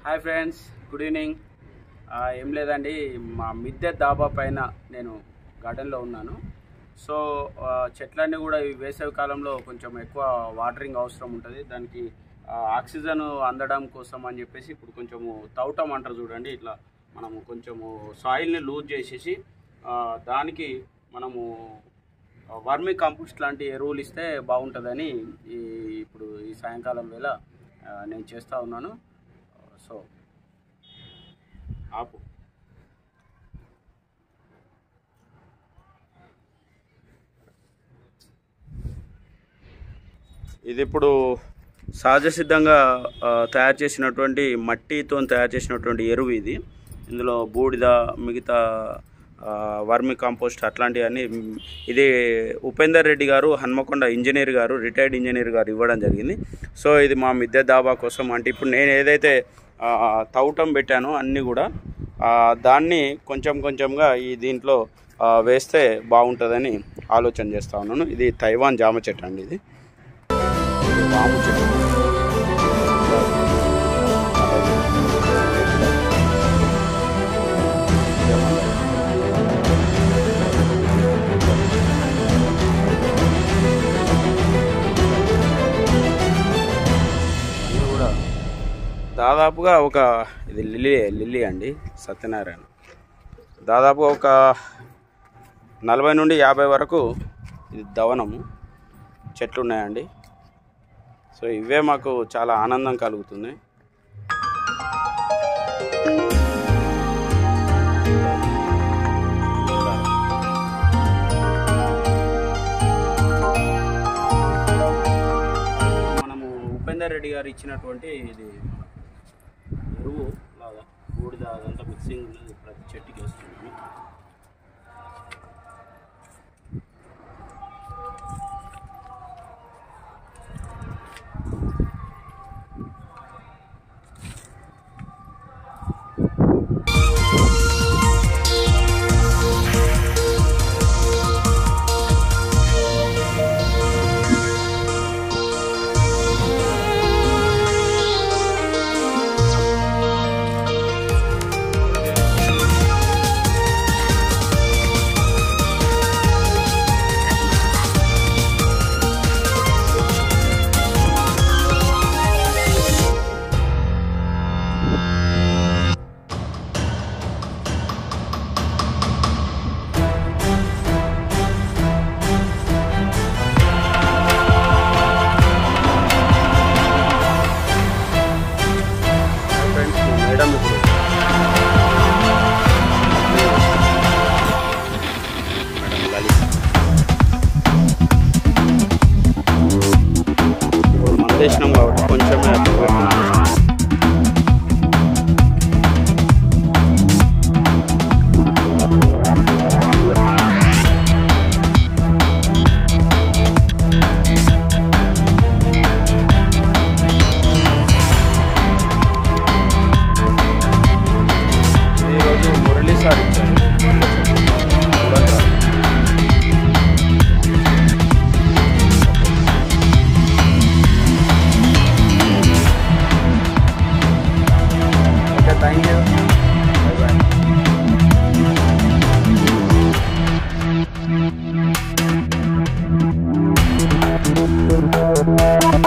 Hi friends good evening ఆ, ఏం లేదండి మా మిద్దె దాబా పైన నేను గార్డెన్లో ఉన్నాను సో ఆ, చెట్లన్నీ కూడా ఈ వేసవి కాలంలో కొంచెం ఎక్కువ వాటరింగ్ అవసరం ఉంటుంది దానికి ఆ, ఆక్సిజన్ అందడం కోసం అని చెప్పేసి ఇప్పుడు కొంచెము తవ్వటం అంటారు చూడండి ఇట్లా మనము కొంచెము సాయిల్ని లూజ్ చేసేసి ఆ, దానికి మనము వర్మి కంపోస్ట్ లాంటి ఎరువులు ఇస్తే బాగుంటుందని ఈ ఇప్పుడు ఈ సాయంకాలం వేళ ఆ, నేను చేస్తూ ఉన్నాను సో ఆపు ఇది ఇప్పుడు సహజ సిద్ధంగా ఆ, తయారు చేసినటువంటి మట్టితో తయారు చేసినటువంటి ఎరువు ఇది ఇందులో బూడిద మిగతా ఆ, వర్మి కాంపోస్ట్ అట్లాంటివన్నీ మ్, ఇది ఉపేందర్ రెడ్డి గారు హన్మకొండ ఇంజనీర్ గారు రిటైర్డ్ ఇంజనీర్ గారు ఇవ్వడం జరిగింది సో ఇది మా మిద్దె దాబా కోసం అంటే ఇప్పుడు నేను ఏదైతే ఆ, తవ్వటం పెట్టానో అన్నీ కూడా ఆ, దాన్ని కొంచెం కొంచెంగా ఈ దీంట్లో ఆ, వేస్తే బాగుంటుందని ఆలోచన చేస్తా ఉన్నాను ఇది తైవాన్ జామ చెట్టు అండి ఇది పాము చెట్టు అన్నీ కూడా దాదాపుగా ఒక ఇది లిల్లీ లిల్లీ అండి సత్యనారాయణ దాదాపుగా ఒక నలభై నుండి యాభై వరకు ఇది దవనము చెట్లు ఉన్నాయండి సో ఇవే మాకు చాలా ఆనందం కలుగుతుంది మనము ఉపేందర్ రెడ్డి గారు ఇచ్చినటువంటి ఇది ఎరువు లాగా బూడిద అదంతా మిక్సింగ్ ఉన్నది ప్రతి చెట్టుకి వేస్తున్నాము ఫ్రెండ్స్ మేడం ఇప్పుడు మేడం లలిత ఇప్పుడు మనం చేసినాం కాబట్టి కొంచెమే అట్లా పెట్టుకున్నాం. ఈరోజు మురళీ సార్ ఇచ్చారు చూడండి. Okay thank you bye bye Thank